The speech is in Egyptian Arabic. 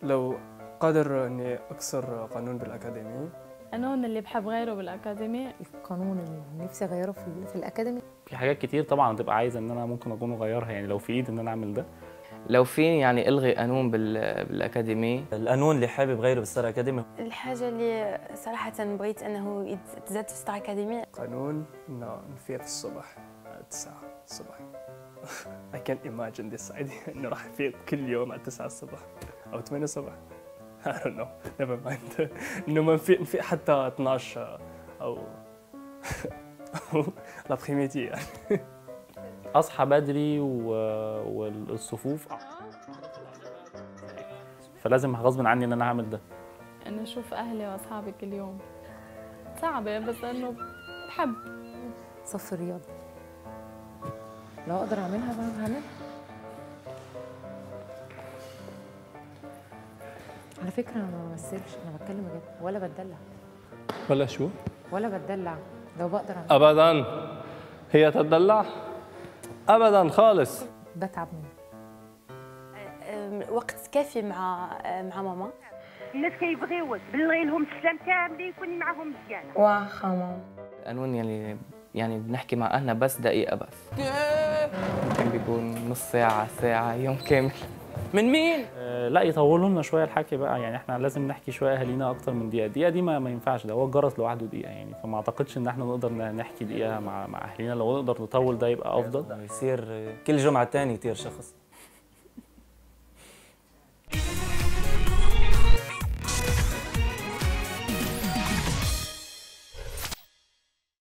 لو قادر اني اكسر قانون بالاكاديمي القانون اللي بحب غيره بالاكاديمي القانون اللي نفسي اغيره في, في الاكاديمي في حاجات كتير طبعا هتبقى عايزه ان انا ممكن اكون اغيرها يعني لو في ايدي ان انا اعمل ده لو فيني يعني الغي قانون بال- بالاكاديمي القانون اللي حابب غيره بالستار اكاديمي الحاجة اللي صراحة بغيت أنه يتزاد في ستار أكاديمي قانون انه نفيق الصبح على 9 الصبح I can't imagine this عادي انه راح افيق كل يوم على 9 الصبح او 8 الصبح I don't know never mind انه ما نفيق نفيق حتى 12 او او لابخيميتي يعني اصحى بدري و... والصفوف فلازم غصب عني ان انا اعمل ده انه اشوف اهلي واصحابي كل يوم صعبة بس انه بحب صف الرياضه لو اقدر اعملها بقى هعملها على فكره انا ما بمثلش انا بتكلم بجد ولا بتدلع ولا شو؟ ولا بتدلع لو بقدر اعملها ابدا هي تدلع ابدا خالص بتعب منها أم، وقت كافي مع مع ماما الناس كيبغيوك بلغي لهم السلام كاملين يكوني معاهم مزيانه واخا ماما القانون يعني يعني بنحكي مع اهلنا بس دقيقه بس ممكن بيكون نص ساعه ساعه يوم كامل من مين؟ آه، لا يطولوا لنا شويه الحكي بقى يعني احنا لازم نحكي شويه اهالينا اكتر من دقيقه الدقيقه دي ما, ما ينفعش ده هو الجرس لوحده دقيقه يعني فما اعتقدش ان احنا نقدر نحكي دقيقه مع مع اهالينا لو نقدر نطول ده يبقى افضل يصير كل جمعه تاني يطير شخص